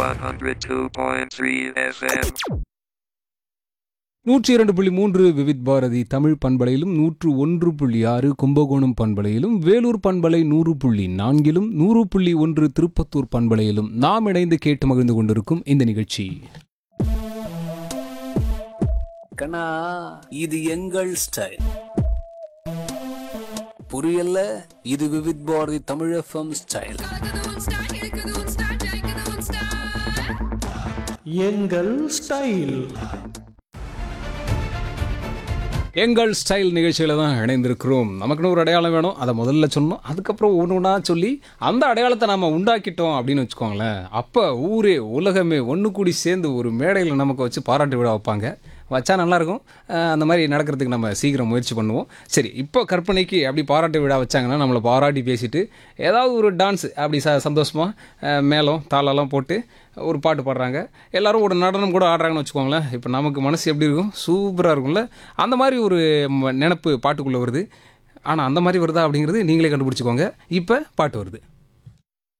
102.3 FM. நூற்றி இரண்டு புள்ளி மூன்று விவித் பாரதி தமிழ் பண்பலையிலும் நூற்று ஒன்று புள்ளி ஆறு கும்பகோணம் பண்பலையிலும் வேலூர் பண்பலை நூறு புள்ளி நான்கிலும் நூறு புள்ளி ஒன்று திருப்பத்தூர் பண்பலையிலும் நாம் இணைந்து கேட்டு மகிழ்ந்து கொண்டிருக்கும் இந்த நிகழ்ச்சி கண்ணா இது எங்கள் ஸ்டைல் புரியல இது விவித் பாரதி தமிழ் எஃப்எம் ஸ்டைல் எங்கள் ஸ்டைல் எங்கள் ஸ்டைல் நிகழ்ச்சியில் தான் இணைந்திருக்கிறோம் நமக்குன்னு ஒரு அடையாளம் வேணும் அதை முதல்ல சொன்னோம் அதுக்கப்புறம் ஒன்று ஒன்றா சொல்லி அந்த அடையாளத்தை நம்ம உண்டாக்கிட்டோம் அப்படின்னு வச்சுக்கோங்களேன் அப்போ ஊரே உலகமே ஒன்று கூடி சேர்ந்து ஒரு மேடையில் நமக்கு வச்சு பாராட்டு விழா வைப்பாங்க வச்சா நல்லாயிருக்கும் அஹ் அந்த மாதிரி நடக்கிறதுக்கு நம்ம சீக்கிரம் முயற்சி பண்ணுவோம் சரி இப்போ கற்பனைக்கு அப்படி பாராட்டு விழா வச்சாங்கன்னா நம்மளை பாராட்டி பேசிட்டு ஏதாவது ஒரு டான்ஸ் அப்படி ச சந்தோஷமாக மேளம் தாளெல்லாம் போட்டு ஒரு பாட்டு பாடுறாங்க எல்லாரும் ஒரு நடனம் கூட ஆடுறாங்கன்னு வச்சுக்கோங்களேன் இப்போ நமக்கு மனசு எப்படி இருக்கும் சூப்பராக இருக்கும்ல அந்த மாதிரி ஒரு ம- நினப்பு பாட்டுக்குள்ளே வருது ஆனால் அந்த மாதிரி வருதா அப்படிங்கிறது நீங்களே கண்டுபிடிச்சிக்கோங்க இப்போ பாட்டு வருது